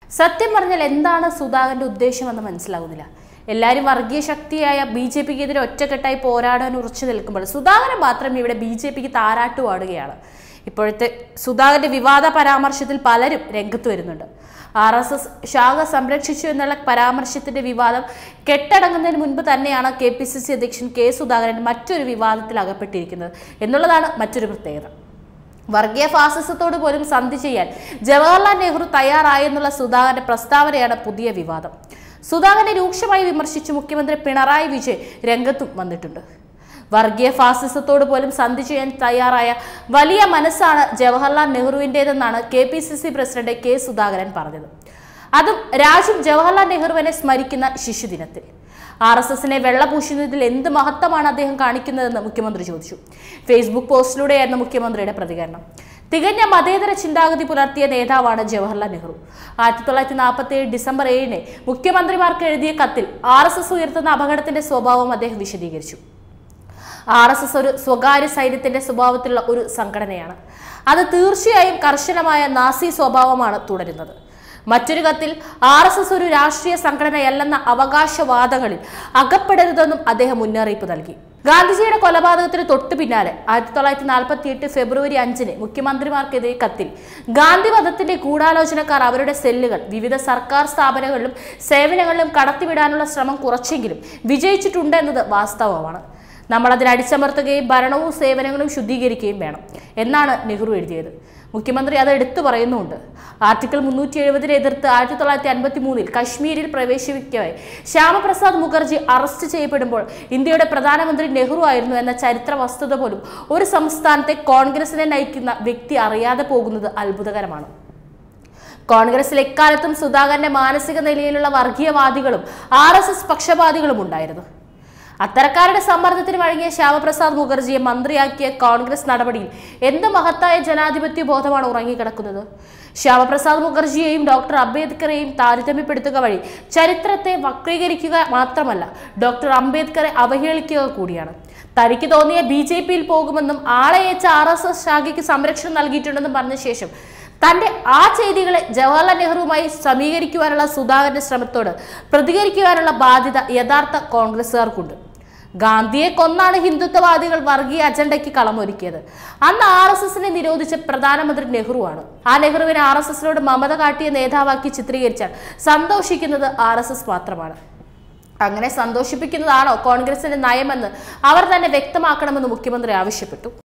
സത്യം പറഞ്ഞാൽ എന്താണ് സുധാകരന്റെ ഉദ്ദേശമെന്ന് മനസ്സിലാകുന്നില്ല എല്ലാവരും വർഗീയ ശക്തിയായ ബി ജെ പിക്ക് എതിരെ ഒറ്റക്കെട്ടായി പോരാടാൻ ഉറച്ചു നിൽക്കുമ്പോൾ സുധാകരൻ മാത്രം ഇവിടെ ബി ജെ പിക്ക് താരാട്ട് പാടുകയാണ് ഇപ്പോഴത്തെ സുധാകരന്റെ വിവാദ പരാമർശത്തിൽ പലരും രംഗത്ത് വരുന്നുണ്ട് ആർ എസ് എസ് ശാഖ സംരക്ഷിച്ചു എന്നുള്ള പരാമർശത്തിന്റെ വിവാദം കെട്ടടങ്ങുന്നതിന് മുൻപ് തന്നെയാണ് കെ പി സി സി അധ്യക്ഷൻ കെ സുധാകരൻ മറ്റൊരു വിവാദത്തിൽ അകപ്പെട്ടിരിക്കുന്നത് എന്നുള്ളതാണ് മറ്റൊരു പ്രത്യേകത വർഗീയ ഫാസിസത്തോട് പോലും സന്ധി ചെയ്യാൻ ജവഹർലാൽ നെഹ്റു തയ്യാറായെന്നുള്ള സുധാകരന്റെ പ്രസ്താവനയാണ് പുതിയ വിവാദം സുധാകരനെ രൂക്ഷമായി വിമർശിച്ച് മുഖ്യമന്ത്രി പിണറായി വിജയൻ രംഗത്തും വന്നിട്ടുണ്ട് വർഗീയ ഫാസിസത്തോട് പോലും സന്ധി ചെയ്യാൻ തയ്യാറായ വലിയ മനസ്സാണ് ജവഹർലാൽ നെഹ്റുവിൻ്റെതെന്നാണ് K P C C president K Sudhakaran പറഞ്ഞത് അതും രാജ്യം ജവഹർലാൽ നെഹ്റുവിനെ സ്മരിക്കുന്ന ശിശുദിനത്തിൽ ആർ എസ് എസിനെ വെള്ളപൂശുന്നതിൽ എന്ത് മഹത്വമാണ് അദ്ദേഹം കാണിക്കുന്നതെന്ന് മുഖ്യമന്ത്രി ചോദിച്ചു ഫേസ്ബുക്ക് പോസ്റ്റിലൂടെയായിരുന്നു മുഖ്യമന്ത്രിയുടെ പ്രതികരണം തികഞ്ഞ മതേതര ചിന്താഗതി പുലർത്തിയ നേതാവാണ് ജവഹർലാൽ നെഹ്റു ആയിരത്തി തൊള്ളായിരത്തി നാൽപ്പത്തി ഏഴ് ഡിസംബർ ഏഴിന് മുഖ്യമന്ത്രിമാർക്ക് എഴുതിയ കത്തിൽ ആർ എസ് എസ് ഉയർത്തുന്ന അപകടത്തിന്റെ സ്വഭാവം അദ്ദേഹം വിശദീകരിച്ചു ആർ എസ് എസ് ഒരു സ്വകാര്യ സൈന്യത്തിന്റെ സ്വഭാവത്തിലുള്ള ഒരു സംഘടനയാണ് അത് തീർച്ചയായും കർശനമായ നാസി സ്വഭാവമാണ് തുടരുന്നത് മറ്റൊരു കത്തിൽ ആർ എസ് എസ് ഒരു രാഷ്ട്രീയ സംഘടനയല്ലെന്ന അവകാശവാദങ്ങളിൽ അകപ്പെടരുതെന്നും അദ്ദേഹം മുന്നറിയിപ്പ് നൽകി ഗാന്ധിജിയുടെ കൊലപാതകത്തിന് തൊട്ടു പിന്നാലെ ആയിരത്തി തൊള്ളായിരത്തി നാൽപ്പത്തി എട്ട് ഫെബ്രുവരി അഞ്ചിന് മുഖ്യമന്ത്രിമാർക്കെതിരെ കത്തിൽ ഗാന്ധി വധത്തിന്റെ ഗൂഢാലോചനക്കാർ അവരുടെ സെല്ലുകൾ വിവിധ സർക്കാർ സ്ഥാപനങ്ങളിലും സേവനങ്ങളിലും കടത്തിവിടാനുള്ള ശ്രമം കുറച്ചെങ്കിലും വിജയിച്ചിട്ടുണ്ട് എന്നത് വാസ്തവമാണ് നമ്മൾ അതിനെ അടിച്ചമർത്തുകയും ഭരണവും സേവനങ്ങളും ശുദ്ധീകരിക്കുകയും വേണം എന്നാണ് നെഹ്റു എഴുതിയത് മുഖ്യമന്ത്രി അത് എടുത്തു പറയുന്നുമുണ്ട് ആർട്ടിക്കിൾ മുന്നൂറ്റി എഴുപതിനെ എതിർത്ത് ആയിരത്തി തൊള്ളായിരത്തി അൻപത്തി മൂന്നിൽ കശ്മീരിൽ പ്രവേശിക്കവേ ശ്യാമപ്രസാദ് മുഖർജി അറസ്റ്റ് ചെയ്യപ്പെടുമ്പോൾ ഇന്ത്യയുടെ പ്രധാനമന്ത്രി നെഹ്റു ആയിരുന്നു എന്ന ചരിത്ര വസ്തുത പോലും ഒരു സംസ്ഥാനത്തെ കോൺഗ്രസിനെ നയിക്കുന്ന വ്യക്തി അറിയാതെ പോകുന്നത് അത്ഭുതകരമാണ് കോൺഗ്രസിൽ എക്കാലത്തും സുധാകരന്റെ മാനസിക നിലയിലുള്ള വർഗീയവാദികളും ആർ എസ് എസ് പക്ഷപാതികളും ഉണ്ടായിരുന്നു അത്തരക്കാരുടെ സമ്മർദ്ദത്തിന് വഴങ്ങിയ ശ്യാമപ്രസാദ് മുഖർജിയെ മന്ത്രിയാക്കിയ കോൺഗ്രസ് നടപടിയിൽ എന്ത് മഹത്തായ ജനാധിപത്യ ബോധമാണ് ഉറങ്ങിക്കിടക്കുന്നത് ശ്യാമപ്രസാദ് മുഖർജിയെയും ഡോക്ടർ അംബേദ്കറെയും താരതമ്യപ്പെടുത്തുക വഴി ചരിത്രത്തെ വക്രീകരിക്കുക മാത്രമല്ല ഡോക്ടർ അംബേദ്കറെ അവഹേളിക്കുക കൂടിയാണ് തനിക്ക് തോന്നിയ ബി ജെ പിയിൽ പോകുമെന്നും ആളെയച്ച ആർ എസ് എസ് ശാഖയ്ക്ക് സംരക്ഷണം നൽകിയിട്ടുണ്ടെന്നും പറഞ്ഞ ശേഷം തന്റെ ആ ചെയ്തികളെ ജവഹർലാൽ നെഹ്റുവുമായി സമീകരിക്കുവാനുള്ള സുധാകരന്റെ ശ്രമത്തോട് പ്രതികരിക്കുവാനുള്ള ബാധ്യത യഥാർത്ഥ കോൺഗ്രസുകാർക്കുണ്ട് ഗാന്ധിയെ കൊന്നാണ് ഹിന്ദുത്വവാദികൾ വർഗീയ അജണ്ടയ്ക്ക് കളമൊരുക്കിയത് അന്ന് ആർ എസ് എസിനെ നിരോധിച്ച പ്രധാനമന്ത്രി നെഹ്റുവാണ് ആ നെഹ്റുവിനെ ആർ എസ് എസിനോട് മമത കാട്ടിയ നേതാവാക്കി ചിത്രീകരിച്ചാൽ സന്തോഷിക്കുന്നത് ആർ എസ് എസ് മാത്രമാണ് അങ്ങനെ സന്തോഷിപ്പിക്കുന്നതാണോ കോൺഗ്രസിന്റെ നയമെന്ന് അവർ തന്നെ വ്യക്തമാക്കണമെന്ന് മുഖ്യമന്ത്രി ആവശ്യപ്പെട്ടു